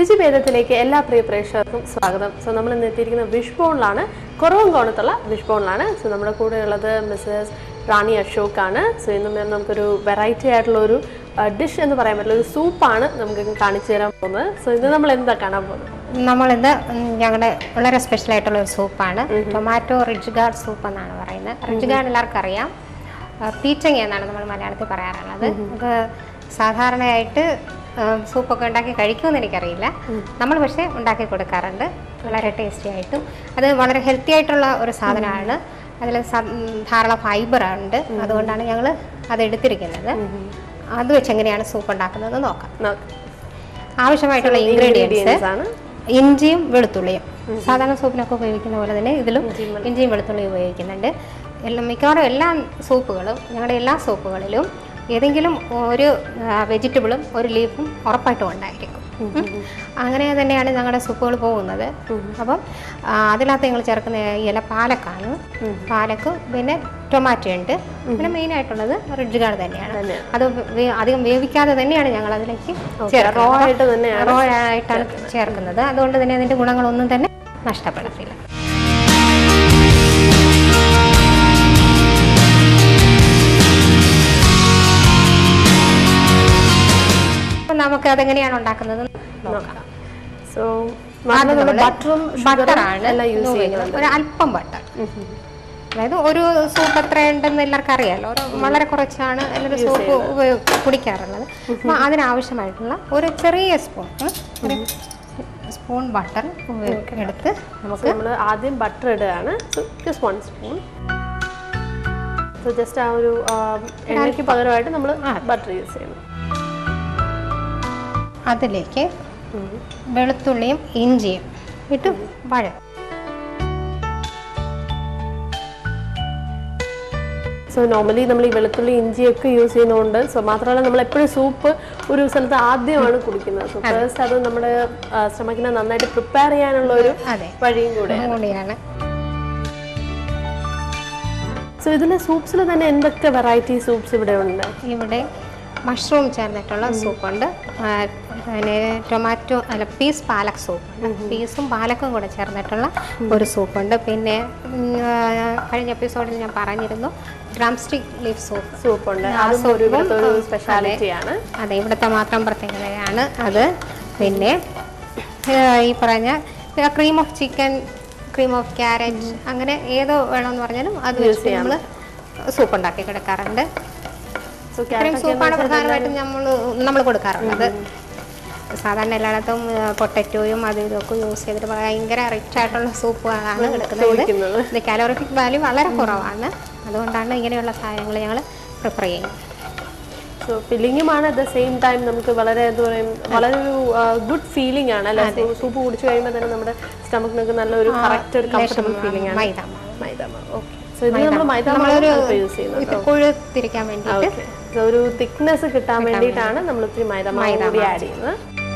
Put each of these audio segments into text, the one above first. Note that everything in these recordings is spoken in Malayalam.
രുചി ഭേദത്തിലേക്ക് എല്ലാ പ്രിയ പ്രേക്ഷകർക്കും സ്വാഗതം സോ നമ്മൾ ഇന്ന് എത്തിയിരിക്കുന്ന വിഷ് ബോണിലാണ് കുറവൻകോണത്തുള്ള വിഷ് ബോണിലാണ് സോ നമ്മുടെ കൂടെ ഉള്ളത് മിസ്സസ് റാണി അശോക് ആണ് സോ ഇന്ന് മാം നമുക്കൊരു വെറൈറ്റി ആയിട്ടുള്ള ഒരു ഡിഷ് എന്ന് പറയാൻ പറ്റില്ല ഒരു സൂപ്പാണ് നമുക്ക് കാണിച്ചു തരാൻ പോകുന്നത് സോ ഇത് നമ്മൾ എന്താ കാണാൻ പോകുന്നത് നമ്മളിന്ന് ഞങ്ങളുടെ വളരെ സ്പെഷ്യൽ ആയിട്ടുള്ള ഒരു സൂപ്പാണ് ടൊമാറ്റോ റിച്ച് ഗാർഡ് സൂപ്പ് എന്നാണ് പറയുന്നത് റിച്ച് ഗാർഡ് എല്ലാവർക്കും അറിയാം ആ, പീച്ചങ്ങ എന്നാണ് നമ്മൾ മലയാളത്തിൽ പറയാറുള്ളത് അത് സാധാരണയായിട്ട് ആ, സൂപ്പൊക്കെ ഉണ്ടാക്കി കഴിക്കുമെന്ന് എനിക്കറിയില്ല നമ്മൾ പക്ഷേ ഉണ്ടാക്കി കൊടുക്കാറുണ്ട് വളരെ ടേസ്റ്റി ആയിട്ടും അത് വളരെ ഹെൽത്തി ആയിട്ടുള്ള ഒരു സാധനമാണ് അതിൽ ധാരാളം ഫൈബർ ഉണ്ട് അതുകൊണ്ടാണ് ഞങ്ങൾ അത് എടുത്തിരിക്കുന്നത് അത് വെച്ച് എങ്ങനെയാണ് സൂപ്പ് ഉണ്ടാക്കുന്നത് നോക്കാം നോക്കാം. ആവശ്യമായിട്ടുള്ള ഇൻഗ്രീഡിയൻസ് Ingredients ആണ് ഇഞ്ചിയും വെളുത്തുള്ളിയും സാധാരണ സൂപ്പിനൊക്കെ ഉപയോഗിക്കുന്ന പോലെ തന്നെ ഇതിലും ഇഞ്ചിയും വെളുത്തുള്ളിയും ഉപയോഗിക്കുന്നുണ്ട് എല്ലാം മിക്കവാറും എല്ലാ സൂപ്പുകളും ഞങ്ങളുടെ എല്ലാ സൂപ്പുകളിലും ഏതെങ്കിലും ഒരു വെജിറ്റബിളും ഒരു ലീഫും ഉറപ്പായിട്ടും ഉണ്ടായിരിക്കും ഉം. അങ്ങനെ തന്നെയാണ് ഞങ്ങളുടെ സൂപ്പുകൾ പോകുന്നത് അപ്പം ആ, അതിനകത്ത് ഞങ്ങൾ ചേർക്കുന്ന ഇല പാലക്കാണ് പാലക്ക് പിന്നെ ടൊമാറ്റോ ഉണ്ട് പിന്നെ മെയിൻ ആയിട്ടുള്ളത് റിഡ്ജ് ഗാർഡ് തന്നെയാണ് തന്നെയാണ്. അത് വേ- അധികം വേവിക്കാതെ തന്നെയാണ് ഞങ്ങൾ അതിലേക്ക് raw ആയിട്ട് തന്നെയാണ് റോ ആയിട്ടാണ് ചേർക്കുന്നത് അതുകൊണ്ട് തന്നെ അതിന്റെ ഗുണങ്ങളൊന്നും തന്നെ നഷ്ടപ്പെടത്തില്ല അപ്പൊ നമുക്ക് അതെങ്ങനെയാണ് ഉണ്ടാക്കുന്നത് നോക്കാം സോ ആദ്യം നമ്മള് ബട്ടറും ബട്ടറാണ് എല്ലാം യൂസ് ഉപയോഗിക്കുന്നത് ചെയ്യുന്നുണ്ട് ഒരു അല്പം ബട്ടർ അതായത് ഒരു സൂപ്പ് എത്ര ഉണ്ടെന്ന് എല്ലാവർക്കും അറിയാലോ ഒരു വളരെ കുറച്ചാണ് എല്ലാവരും സൂപ്പ് ഉപയോഗ കുടിക്കാറുള്ളത് അപ്പോൾ അതിനാവശ്യമായിട്ടുള്ള ഒരു ചെറിയ സ്പൂൺ ഒരു സ്പൂൺ ബട്ടർ എടുത്ത് നമുക്ക് നമ്മൾ ആദ്യം ബട്ടർ ഇടുകയാണ് just one spoon so just ആ ഒരു ആ, എണ്ണയ്ക്ക് പകരമായിട്ട് നമ്മൾ ബട്ടർ യൂസ് ചെയ്യുന്നു അതിലേക്ക് വെളുത്തുള്ളിയും ഇഞ്ചിയും ഇട്ട് വഴ സോ നോർമലി നമ്മൾ ഈ വെളുത്തുള്ളി ഇഞ്ചിയൊക്കെ യൂസ് ചെയ്യുന്നതുകൊണ്ട് സോ മാത്രമല്ല നമ്മൾ എപ്പോഴും സൂപ്പ് ഒരു സ്ഥലത്ത് ആദ്യമാണ് കുടിക്കുന്നത് സോ ഫസ്റ്റ് അത് നമ്മുടെ ശ്രമിക്കുന്ന നന്നായിട്ട് പ്രിപ്പയർ ചെയ്യാനുള്ള ഒരു അതെ വഴിയും കൂടെ കൂടിയാണ് സോ ഇതിലെ സൂപ്സിൽ തന്നെ എന്തൊക്കെ വെറൈറ്റി സൂപ്സ് ഇവിടെ ഉണ്ട് ഇവിടെ മഷ്റൂം ചേർന്നിട്ടുള്ള സൂപ്പുണ്ട് ആ, പിന്നെ ടൊമാറ്റോ അല്ല പീസ് പാലക് സൂപ്പ് പീസും പാലക്കും കൂടെ ചേർന്നിട്ടുള്ള ഒരു സൂപ്പുണ്ട് പിന്നെ ഉം, ആ, കഴിഞ്ഞ എപ്പിസോഡിൽ ഞാൻ പറഞ്ഞിരുന്നു drumstick leaf soup soup ഉണ്ട് ആ അതും ഒരു ഇവിടുത്തെ ഒരു സൂപ്പും, സ്പെഷ്യാലിറ്റി ആണ് അതെ ഇവിടുത്തെ മാത്രം പ്രത്യേകതയാണ് അത് പിന്നെ ആ, ഈ പറഞ്ഞ cream of chicken cream of carrot അങ്ങനെ ഏതോ വേണമെന്ന് പറഞ്ഞാലും അത് വെച്ചിട്ട് നമ്മൾ സൂപ്പ് ഉണ്ടാക്കി കിടക്കാറുണ്ട് സോ ഇത്രയും സൂപ്പാണ് പ്രധാനമായിട്ടും നമ്മൾ നമ്മൾ കൊടുക്കാറുള്ളത് സാധാരണ എല്ലായിടത്തും പൊട്ടറ്റോയും അതും ഇതൊക്കെ യൂസ് ചെയ്തിട്ട് ഭയങ്കര റിച്ച് ആയിട്ടുള്ള സൂപ്പുകളാണ് എടുക്കുന്നത് ചോദിക്കുന്നത് ഇത് കാലോറിഫിക് വാല്യൂ വളരെ കുറവാണ് അതുകൊണ്ടാണ് ഇങ്ങനെയുള്ള സാധനങ്ങൾ ഞങ്ങൾ പ്രിഫർ ചെയ്യുന്നത് സോ ഫില്ലിങ്ങുമാണ് അറ്റ് ദ സെയിം ടൈം നമുക്ക് വളരെ എന്താ പറയും വളരെ ഒരു ഗുഡ് ഫീലിംഗ് ആണ് അല്ലെ സൂപ്പ് കുടിച്ചു കഴിയുമ്പോൾ തന്നെ നമ്മുടെ സ്റ്റമക്കിനൊക്കെ നല്ലൊരു കറക്റ്റ് ഒരു കംഫർട്ടബിൾ ഫീലിംഗ് ആണ് മൈദ മൈദ ഓക്കെ സോ ഇത് നമ്മൾ മൈദ മാവ് യൂസ് ചെയ്യുന്നത് ഇത് കൊഴുത്തിരിക്കാൻ വേണ്ടിയിട്ട് ഓക്കെ സോ ഒരു തിക്നെസ് കിട്ടാൻ വേണ്ടിയിട്ടാണ് നമ്മൾ ഇത്തിരി മൈദ മാവ് കൂടി ആഡ് ചെയ്യുന്നത്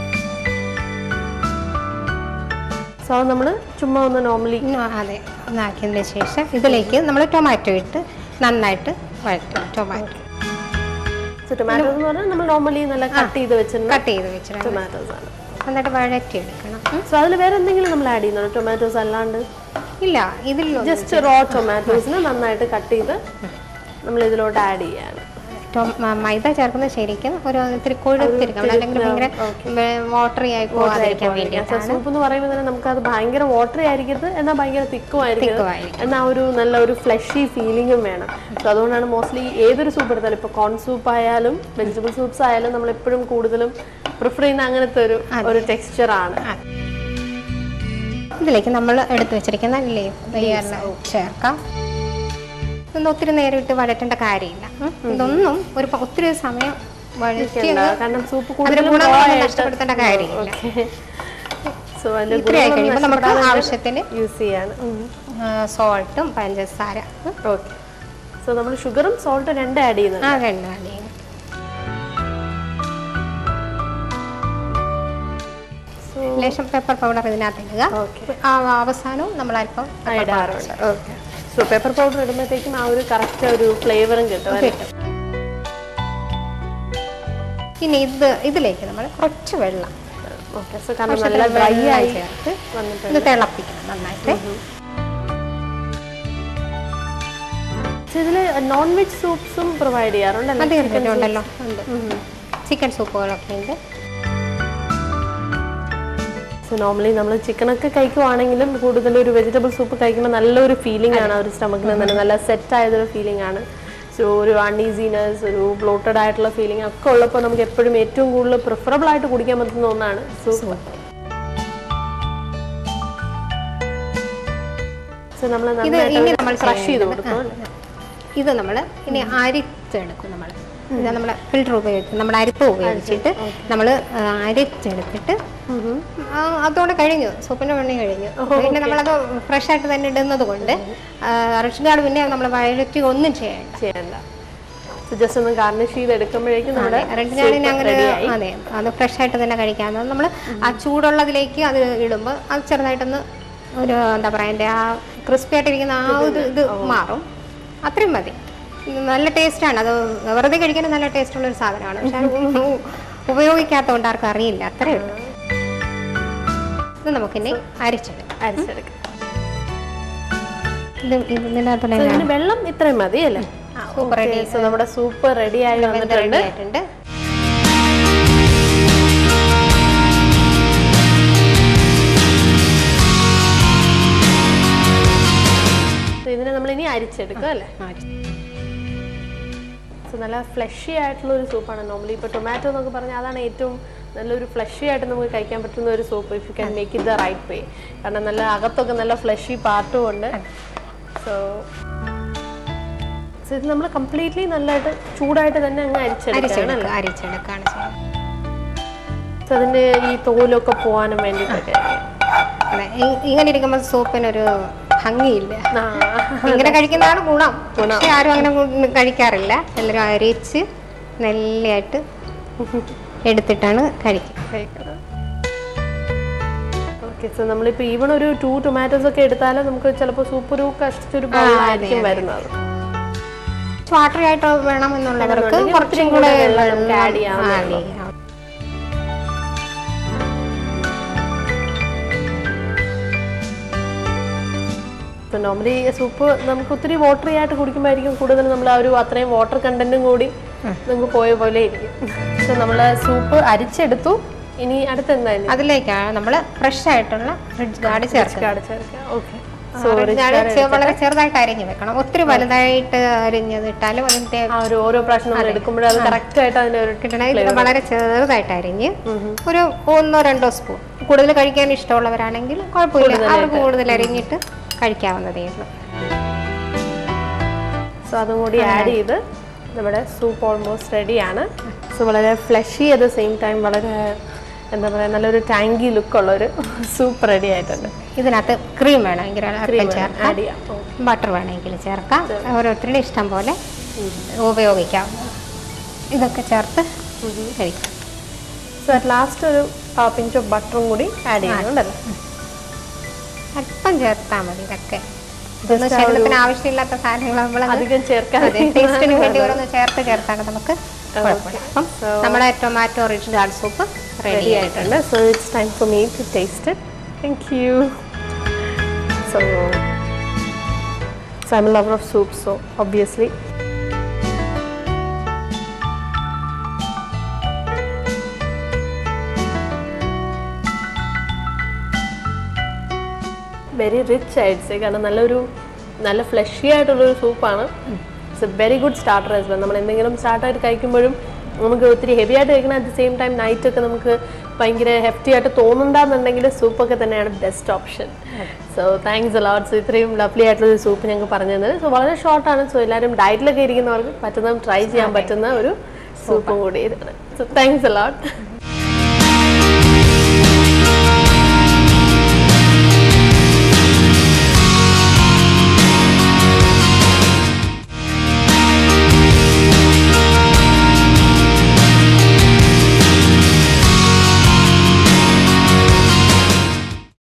സോ നമ്മൾ ചുമ്മാ ഒന്ന് നോർമലി ഉം, അതെ ഒന്നാക്കിയതിന് ശേഷം ഇതിലേക്ക് നമ്മൾ ടൊമാറ്റോ ഇട്ട് നന്നായിട്ട് വഴറ്റും ടൊമാറ്റോ സോ ടൊമാറ്റോസ് എന്ന് പറഞ്ഞാൽ നമ്മൾ നോർമലി നല്ല കട്ട് ചെയ്ത് വെച്ചിരുന്ന കട്ട് ചെയ്ത് വെച്ചിട്ട് ടൊമാറ്റോസ് ആണ് നന്നായിട്ട് വഴറ്റിയെടുക്കണം ഉം. സോ അതിൽ വേറെ എന്തെങ്കിലും നമ്മൾ ആഡ് ചെയ്യുന്നുണ്ടോ ടൊമാറ്റോസ് അല്ലാണ്ട് ഇല്ല ഇതിൽ ജസ്റ്റ് റോ ടൊമാറ്റോസിനെ നന്നായിട്ട് കട്ട് ചെയ്ത് നമ്മൾ ഇതിലോട്ട് ആഡ് ചെയ്യാണ് ടൊ- മ- മൈദ ചേർക്കുന്നത് ശരിക്കും ഒരു ഇത്തിരി കൊഴുത്തിരിക്കണം അല്ലെങ്കിൽ ഭയങ്കര വാട്ടറി ആയി പോകാതിരിക്കാൻ വേണ്ടിയിട്ടാണ് സൂപ്പ് എന്ന് പറയുമ്പോൾ തന്നെ നമുക്ക് അത് ഭയങ്കര വാട്ടറി ആയിരിക്കരുത് എന്നാൽ ഭയങ്കര തിക്കും ആയിരിക്കരുത് തിക്കുമായിരിക്കും. എന്നാൽ ഒരു നല്ല ഒരു ഫ്ലഷി ഫീലിംഗും വേണം സോ അതുകൊണ്ടാണ് മോസ്റ്റ്ലി ഏതൊരു സൂപ്പ് എടുത്താലും ഇപ്പോൾ കോൺ സൂപ്പ് ആയാലും വെജിറ്റബിൾ സൂപ്സ് ആയാലും നമ്മൾ എപ്പോഴും കൂടുതലും പ്രിഫർ ചെയ്യുന്ന അങ്ങനത്തെ ഒരു ഒരു ടെക്സ്ചർ ആണ് ഇതിലേക്ക് നമ്മൾ എടുത്തു വെച്ചിരിക്കുന്ന ലീഫ് ചേർക്കാം ഇതൊന്നും ഒത്തിരി നേരം ഇട്ട് വഴറ്റേണ്ട കാര്യമില്ല ഉം. ഇതൊന്നും ഒരു പ- ഒത്തിരി സമയം വഴറ്റി അങ്ങ് കാരണം സൂപ്പ് അതിന്റെ കൂടുതലും ഗുണങ്ങളൊന്നും നഷ്ടപ്പെടുത്തേണ്ട കാര്യമില്ല സോ അതിന്റെ ഇത്രയായി കഴിയുമ്പോൾ നമുക്ക് ആവശ്യത്തിന് യൂസ് ചെയ്യാണ് സോൾട്ടും പഞ്ചസാര ഉം. ഓക്കെ സോ നമ്മൾ ഷുഗറും സോൾട്ടും രണ്ട് ആഡ് ചെയ്യുന്നുണ്ട് ആ രണ്ട് ആഡ് ചെയ്യണം ലേശം പെപ്പർ പൗഡർ ഇതിനകത്ത് ഇടുക ഓക്കെ ആ അവസാനവും നമ്മൾ അല്പം ഇടാറുണ്ട് ഓക്കെ സോ പെപ്പർ പൗഡർ ഇടുമ്പോഴത്തേക്കും ആ ഒരു കറക്റ്റ് ഒരു ഫ്ലേവറും കിട്ടും അല്ലേ? കിട്ടും ഇനി ഇത് ഇതിലേക്ക് നമ്മൾ കുറച്ച് വെള്ളം ഓക്കെ സോ കാരണം നല്ല ഡ്രൈ ആയി ചേർത്ത് വന്നിട്ടുണ്ട് ഇത് തിളപ്പിക്കണം നന്നായിട്ട് പക്ഷെ ഇതില് നോൺ വെജ് സൂപ്സും പ്രൊവൈഡ് ചെയ്യാറുണ്ടല്ലോ അത് തീർച്ചയായിട്ടും ഉണ്ടല്ലോ ഉണ്ട് ചിക്കൻ സൂപ്പുകളൊക്കെ ഉണ്ട് സോ നോർമലി നമ്മൾ ചിക്കനൊക്കെ കഴിക്കുവാണെങ്കിലും കൂടുതൽ ഒരു വെജിറ്റബിൾ സൂപ്പ് കഴിക്കുമ്പോൾ നല്ലൊരു ഫീലിംഗ് ആണ് ആ ഒരു സ്റ്റമക്കിന് തന്നെ നല്ല സെറ്റ് ആയതൊരു ഫീലിംഗ് ആണ് സോ ഒരു അൺഈസിനെസ് ഒരു ബ്ലോട്ടഡ് ആയിട്ടുള്ള ഫീലിംഗ് ഒക്കെ ഉള്ളപ്പോൾ നമുക്ക് എപ്പോഴും ഏറ്റവും കൂടുതൽ പ്രിഫറബിൾ ആയിട്ട് കുടിക്കാൻ പറ്റുന്ന ഒന്നാണ് സൂപ്പ് സോ നമ്മൾ ഇത് ഇനി നമ്മൾ ക്രഷ് ചെയ്ത് ചെയ്യേണ്ടത് കൊടുക്കും ആ, ഇത് നമ്മൾ ഇനി അരിച്ചെടുക്കും നമ്മൾ ഇത് നമ്മൾ ഫിൽറ്റർ ഉപയോഗിച്ച് നമ്മൾ അരിപ്പ് ഉപയോഗിച്ചിട്ട് നമ്മൾ അരിച്ചെടുത്തിട്ട് ആ, അതോടെ കഴിഞ്ഞു സൂപ്പിന്റെ പണി കഴിഞ്ഞു പിന്നെ നമ്മളത് ഫ്രഷ് ആയിട്ട് തന്നെ ഇടുന്നത് കൊണ്ട് റിച്ച് ഗാർഡ് പിന്നെ നമ്മൾ വഴറ്റി ഒന്നും ചെയ്യണ്ട ചെയ്യണ്ട ജസ്റ്റ് ഒന്ന് ഗാർണിഷ് ചെയ്ത് എടുക്കുമ്പോഴേക്കും നമ്മുടെ റിച്ച് ഗാർഡിന് അങ്ങനെ അതെ അത് ഫ്രഷ് ആയിട്ട് തന്നെ കഴിക്കാവുന്നത് നമ്മൾ ആ ചൂടുള്ളതിലേക്ക് അത് ഇടുമ്പോൾ അത് ചെറുതായിട്ടൊന്ന് ഒരു എന്താ പറയുക അതിൻ്റെ ആ ക്രിസ്പി ആയിട്ടിരിക്കുന്ന ആ ഒരു ഇത് മാറും അത്രയും മതി നല്ല ടേസ്റ്റാണ് അത് വെറുതെ കഴിക്കാൻ നല്ല ടേസ്റ്റുള്ള ഒരു സാധനമാണ് പക്ഷെ അത് ഉ- ഉപയോഗിക്കാത്തതുകൊണ്ട് ആർക്കും അറിയില്ല അത്രയേ ഉള്ളൂ ഇത് നമുക്കിനി അരിച്ചെടുക്കാം അരിച്ചെടുക്കാം ഇത് ഇതിനകത്തുള്ള So, ഇതിന് വെള്ളം ഇത്രയും മതി അല്ലേ സൂപ്പർ റെഡി സോ നമ്മുടെ സൂപ്പ് റെഡി ആയി വന്നിട്ടുണ്ട് റെഡി ആയിട്ടുണ്ട് So, ഇതിനെ നമ്മൾ ഇനി അരിച്ചെടുക്കും അല്ലേ സോ നല്ല ഫ്ലഷി ആയിട്ടുള്ള ഒരു സൂപ്പാണ് നോർമലി ഇപ്പോൾ ടൊമാറ്റോ എന്നൊക്കെ പറഞ്ഞാൽ അതാണ് ഏറ്റവും നല്ലൊരു ഫ്ലഷി ആയിട്ട് നമുക്ക് കഴിക്കാൻ പറ്റുന്ന ഒരു soup if you can make it the right way കാരണം നല്ല അകത്തൊക്കെ നല്ല ഫ്ലഷി പാർട്ടും ഉണ്ട് സോ സോ ഇത് നമ്മൾ കംപ്ലീറ്റ്ലി നല്ലതായിട്ട് ചൂടായിട്ട് തന്നെ അങ്ങ് അരിച്ചെടുക്കുകയാണ് അരിച്ചെടുക്കുക അരിച്ചെടുക്കുകയാണ് ചെയ്യുന്നത് സോ അതിന്റെ ഈ തോലൊക്കെ പോകാനും വേണ്ടിയിട്ടൊക്കെ അതെ ഇ- ഇങ്ങനെ ഇരിക്കുമ്പോൾ സൂപ്പിനൊരു ഭംഗിയില്ല ആ, ഇങ്ങനെ കഴിക്കുന്നതാണ് ഗുണം പക്ഷെ ആരും അങ്ങനെ ഗു- കഴിക്കാറില്ല എല്ലാവരും അരിച്ച് നെല്ലയായിട്ട് എടുത്തിട്ടാണ് കഴിക്കുക കഴിക്കണം ഓക്കെ സോ നമ്മളിപ്പോൾ ഈവൺ ഒരു ടു ടൊമാറ്റോസ് ഒക്കെ എടുത്താലും നമുക്ക് ചിലപ്പോൾ സൂപ്പ് ഒരു കഷ്ടിച്ചൊരു ബൗളായിരിക്കും വരുന്നത് വാട്ടറി ആയിട്ട് വേണം എന്നുള്ളവർക്ക് എന്നുണ്ടെങ്കിൽ കുറച്ചും കൂടെ വെള്ളം നമുക്ക് വെള്ളം add ചെയ്യാവുന്നതേ add ചെയ്യാം. ഇപ്പം നോർമലി സൂപ്പ് നമുക്ക് ഒത്തിരി വാട്ടറി ആയിട്ട് കുടിക്കുമ്പോഴായിരിക്കും കൂടുതൽ നമ്മൾ ആ ഒരു അത്രയും വാട്ടർ കണ്ടന്റും കൂടി നമുക്ക് പോയ പോലെ ഇരിക്കും സോ നമ്മൾ സൂപ്പ് അരിച്ചെടുത്തു ഇനി അടുത്ത് എന്തായാലും അതിലേക്കാണ് നമ്മൾ ഫ്രഷ് ആയിട്ടുള്ള ഫ്രിഡ്ജ് ഗാർഡ് ചേർക്കുക ഓക്കെ Fridge guard ചെ- വളരെ ചെറുതായിട്ട് അരിഞ്ഞു വെക്കണം ഒത്തിരി വലുതായിട്ട് അരിഞ്ഞത് ഇട്ടാലും അതിന്റെ ആ ഒരു ഓരോ പ്രാവശ്യം നമ്മൾ എടുക്കുമ്പോഴും അത് കറക്റ്റ് ആയിട്ട് അതിന്റെ ഒരു കിട്ടണ ഇത് വളരെ ചെറുതായിട്ട് അരിഞ്ഞ് ഒരു ഒന്നോ രണ്ടോ സ്പൂൺ കൂടുതൽ കഴിക്കാൻ ഇഷ്ടമുള്ളവരാണെങ്കിൽ കുഴപ്പമില്ല അവർക്ക് കൂടുതൽ അരിഞ്ഞിട്ട് കഴിക്കാവുന്നതേ ഉള്ളൂ സോ അതും കൂടി ആഡ് ചെയ്ത് നമ്മുടെ സൂപ്പ് ഓൾമോസ്റ്റ് റെഡിയാണ് സോ വളരെ fleshy at the same time വളരെ എന്താ പറയുക നല്ലൊരു ടാങ്കി ലുക്കുള്ള ഒരു സൂപ്പ് റെഡി ആയിട്ടുണ്ട് ഇതിനകത്ത് ക്രീം വേണമെങ്കിൽ അല്പം ചേർക്കാം ആഡ് ചെയ്യാം ബട്ടർ വേണമെങ്കിൽ ചേർക്കാം ഓരോരുത്തരുടെ ഇഷ്ടം പോലെ ഉപയോഗിക്കാം ഇതൊക്കെ ചേർത്ത് കഴിക്കാം സോ അറ്റ് ലാസ്റ്റ് ഒരു പിഞ്ച് ഓഫ് ബട്ടറും കൂടി ആഡ് ചെയ്യുന്നുണ്ടല്ലോ അല്പം ചേർത്താൽ മതി ഇതൊക്കെ ഇതൊന്നും ശരീരത്തിന് ആവശ്യമില്ലാത്ത സാധനങ്ങൾ നമ്മൾ അധികം ചേർക്കാൻ ടേസ്റ്റിന് വേണ്ടി ഓരോന്ന് ചേർത്ത് ചേർത്താണ് നമുക്ക് കുഴപ്പമില്ല അപ്പം നമ്മുടെ tomato rich guard soup ready ready ആയിട്ടുണ്ട് so it's time for me to taste it thank you so so I am lover of soup so obviously very rich ആയിട്ട് കാരണം നല്ലൊരു നല്ല ഫ്ലഷി ആയിട്ടുള്ളൊരു സൂപ്പാണ് it's a very good starter as well നമ്മൾ എന്തെങ്കിലും സ്റ്റാർട്ടായിട്ട് കഴിക്കുമ്പോഴും നമുക്ക് ഒത്തിരി ഹെവി ആയിട്ട് കഴിക്കണം at the same time night ഒക്കെ നമുക്ക് ഭയങ്കര ഹെഫ്റ്റി ആയിട്ട് തോന്നുന്നുണ്ടെന്നുണ്ടെങ്കിൽ സൂപ്പൊക്കെ തന്നെയാണ് best option so thanks a lot so ഇത്രയും ലവ്ലി ആയിട്ടുള്ള സൂപ്പ് ഞങ്ങൾക്ക് പറഞ്ഞു തന്നത് സോ വളരെ ഷോർട്ടാണ് സോ എല്ലാവരും ഡയറ്റിലൊക്കെ ഇരിക്കുന്നവർക്ക് പറ്റുന്നതും ട്രൈ ചെയ്യാൻ പറ്റുന്ന ഒരു സൂപ്പും കൂടി ഇതാണ് സോ താങ്ക്സ് അലോട്ട്